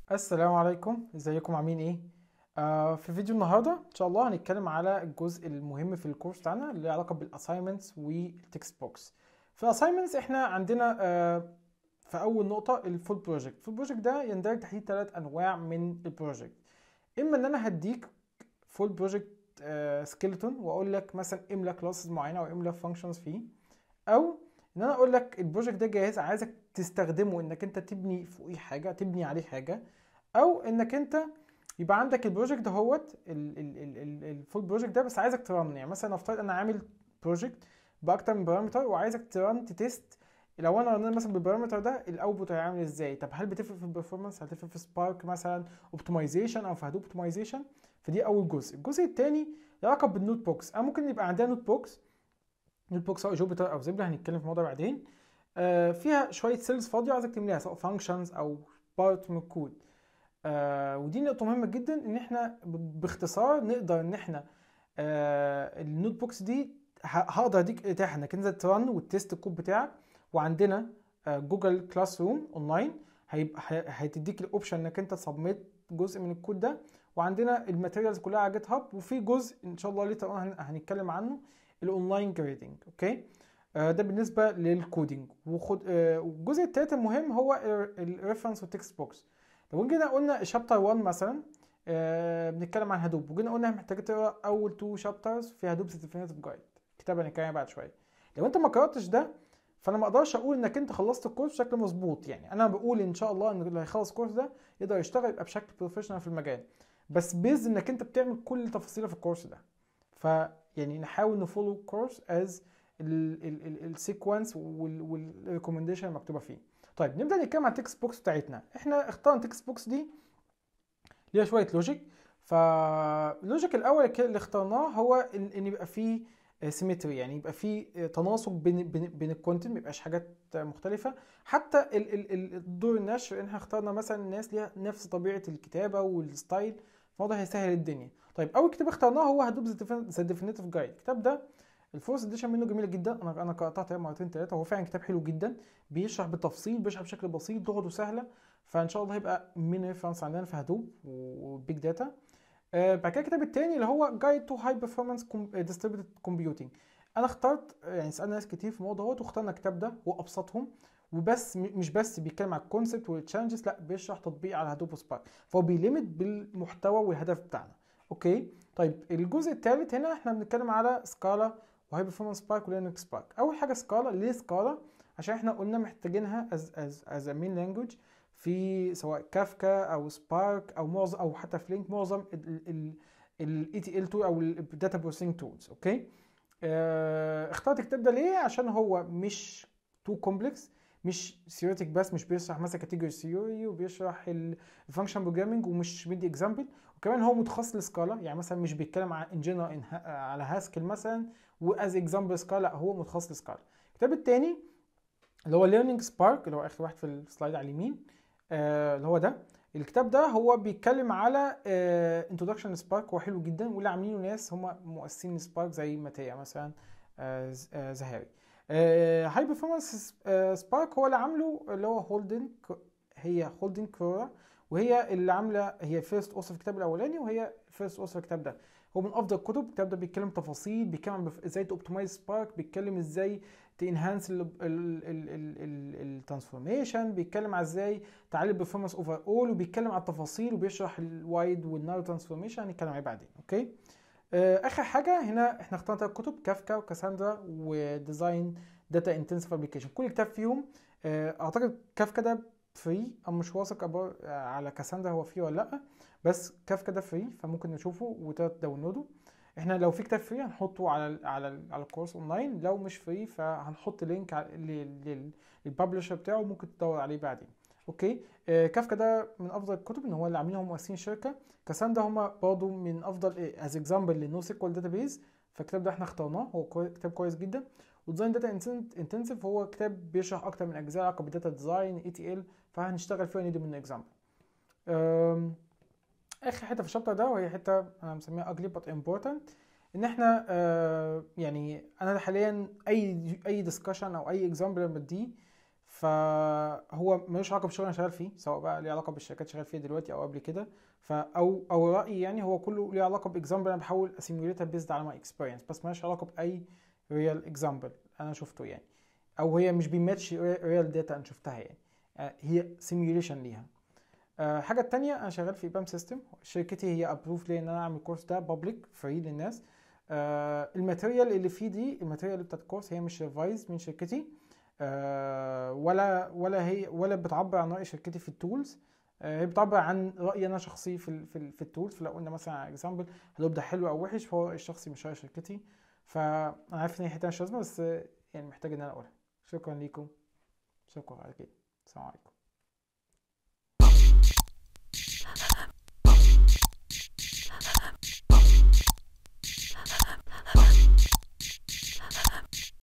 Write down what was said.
السلام عليكم ازيكم عاملين ايه آه في فيديو النهارده ان شاء الله هنتكلم على الجزء المهم في الكورس بتاعنا اللي له علاقه بالاساينمنتس والتكست بوكس في الاساينمنتس احنا عندنا آه في اول نقطه الفول بروجكت الفول بروجكت ده يندرج تحت ثلاث انواع من البروجكت اما ان انا هديك فول بروجكت سكيلتون واقول لك مثلا املى كلاسز معينه او املى فانكشنز فيه او ان انا اقول لك البروجكت ده جاهز عايزك تستخدمه انك انت تبني فوقيه حاجه تبني عليه حاجه او انك انت يبقى عندك البروجكت دهوت الفول بروجكت ده بس عايزك ترن يعني مثلا نفترض انا عامل بروجكت باكتر من بارامتر وعايزك ترن تتست لو انا رنيت مثلا بالبارامتر ده الاوتبوت هيعمل ازاي طب هل بتفرق في البرفورمانس هتفرق في سبارك مثلا اوبتمايزيشن او في هدوب اوبتمايزيشن فدي اول جزء الجزء الثاني له علاقه بالنوت بوكس او ممكن يبقى عندنا نوت بوكس نوت بوكس سواء جوبيتر او زبده هنتكلم في الموضوع بعدين آه فيها شويه سيلز فاضيه عايزك تملاها سواء فانكشنز او بارت من الكود آه ودي نقطة مهمة جدا ان احنا باختصار نقدر ان احنا آه النوت بوكس دي هقدر اديك اتاحة انك انت ترن وتست الكود بتاعك وعندنا آه جوجل كلاس روم اونلاين هيبقى هتديك الاوبشن انك انت تسبميت جزء من الكود ده وعندنا الماتيريالز كلها على جيت هاب وفي جزء ان شاء الله ليتر هنتكلم عنه الاونلاين جريدنج اوكي آه ده بالنسبه للكودينج وخد آه والجزء الثالث المهم هو الريفرنس والتكست بوكس لو جينا قلنا شابتر 1 مثلا آه بنتكلم عن هدوب وجينا قلنا محتاج تقرا اول تو شابترز في هدوب سيرتيفيكيت جايد كتاب هنتكلم بعد شويه لو انت ما قراتش ده فانا ما اقدرش اقول انك انت خلصت الكورس بشكل مظبوط يعني انا بقول ان شاء الله ان اللي هيخلص الكورس ده يقدر يشتغل يبقى بشكل بروفيشنال في المجال بس بيز انك انت بتعمل كل تفاصيله في الكورس ده ف يعني نحاول نفولو الكورس از السيكونس والريكومنديشن المكتوبه فيه طيب نبدا نتكلم عن التكست بوكس بتاعتنا احنا اخترنا التكست بوكس دي ليها شويه لوجيك فاللوجيك الاول اللي اخترناه هو ان يبقى فيه سيمتري يعني يبقى فيه تناسق بين بين, بين الكونتنت ما يبقاش حاجات مختلفه حتى الدور النشر ان احنا اخترنا مثلا الناس ليها نفس طبيعه الكتابه والستايل الموضوع هيسهل الدنيا طيب اول كتاب اخترناه هو هدوب ذا ديفينيتيف جايد الكتاب ده الفورس اديشن منه جميله جدا انا انا قراتها تقريبا مرتين ثلاثه هو فعلا كتاب حلو جدا بيشرح بالتفصيل بيشرح بشكل بسيط لغته سهله فان شاء الله هيبقى من ريفرنس عندنا في هدوب وبيج داتا آه بعد كده الكتاب الثاني اللي هو جايد تو هاي بيرفورمانس ديستريبيوتد كومبيوتنج انا اخترت يعني سالنا ناس كتير في الموضوع دوت واخترنا الكتاب ده هو ابسطهم وبس مش بس بيتكلم على الكونسبت والتشالنجز لا بيشرح تطبيق على هدوب وسبارك فهو بيليمت بالمحتوى والهدف بتاعنا اوكي طيب الجزء الثالث هنا احنا بنتكلم على سكالا وهاي بيرفورمانس سبارك ولينكس سبارك اول حاجه سكالا ليه سكالا عشان احنا قلنا محتاجينها از از از مين لانجوج في سواء كافكا او سبارك او معظم او حتى فلينك معظم الاي تي ال تول او الداتا بروسيسنج تولز اوكي اه اخترت الكتاب ده ليه عشان هو مش تو كومبلكس مش ثيوريتك بس مش بيشرح مثلا كاتيجوري ثيوري وبيشرح الفانكشن بروجرامنج ومش مدي اكزامبل وكمان هو متخصص لسكالا يعني مثلا مش بيتكلم عن ان جنرال على هاسكل مثلا واز اكزامبل سكالا لا هو متخصص لسكالا الكتاب الثاني اللي هو ليرنينج سبارك اللي هو اخر واحد في السلايد على اليمين آه اللي هو ده الكتاب ده هو بيتكلم على انتروداكشن سبارك هو حلو جدا واللي عاملينه ناس هم مؤسسين سبارك زي ماتيا مثلا آه زهاري هاي بيرفورمانس سبارك هو اللي عامله اللي هو هولدن هي هولدن كرورا وهي اللي عامله هي فيرست اوثر في الكتاب الاولاني وهي فيرست اوثر في الكتاب ده هو من افضل الكتب الكتاب ده بيتكلم تفاصيل بيتكلم ازاي توبتمايز سبارك بيتكلم ازاي تنهانس الترانسفورميشن بيتكلم على ازاي تعلي البرفورمانس اوفر اول وبيتكلم على التفاصيل وبيشرح الوايد والنارو ترانسفورميشن هنتكلم عليه بعدين اوكي اخر حاجه هنا احنا اخترنا ثلاث كتب كافكا وكاساندرا وديزاين داتا انتنسيف ابلكيشن كل كتاب فيهم اعتقد كافكا ده فري او مش واثق على كاساندرا هو فري ولا لا بس كافكا ده فري فممكن نشوفه وتداونلوده احنا لو في كتاب فري هنحطه على ال على ال على الكورس اونلاين لو مش فري فهنحط لينك للببلشر بتاعه ممكن تدور عليه بعدين اوكي آه كافكا ده من افضل الكتب ان هو اللي عاملينها مؤسسين شركه كاساندا هم برضه من افضل از اكزامبل للنو سيكوال داتابيز فالكتاب ده احنا اخترناه هو كوي كتاب كويس جدا وديزاين داتا انتنسيف هو كتاب بيشرح اكتر من اجزاء علاقه بالداتا ديزاين اي تي ال فهنشتغل فيه ندي منه اكزامبل اخر حته في الشابتر ده وهي حته انا مسميها ugly but important ان احنا آه يعني انا حاليا اي اي ديسكشن او اي اكزامبل بديه فهو ملوش علاقه بالشغل اللي انا شغال فيه سواء بقى ليه علاقه بالشركات اللي شغال فيها دلوقتي او قبل كده ف او او رايي يعني هو كله ليه علاقه باكزامبل انا بحاول اسيميوليتها بيزد على ماي اكسبيرينس بس مالهاش علاقه باي ريال اكزامبل انا شفته يعني او هي مش بيماتش ريال داتا انا شفتها يعني آه، هي سيميوليشن ليها آه، حاجه التانية انا شغال في بام سيستم شركتي هي ابروف لي ان انا اعمل الكورس ده بابليك فري للناس آه، الماتيريال اللي فيه دي الماتيريال بتاعت الكورس هي مش ريفايز من شركتي آه، ولا ولا هي ولا بتعبر عن راي شركتي في التولز آه، هي بتعبر عن رايي انا شخصي في ال في, ال في التولز فلو قلنا مثلا اكزامبل هل ده حلو او وحش فهو رأيي الشخصي مش راي شركتي فانا عارف ان هي حته مش لازمه بس آه، يعني محتاج ان انا اقولها شكرا ليكم شكرا على كده السلام عليكم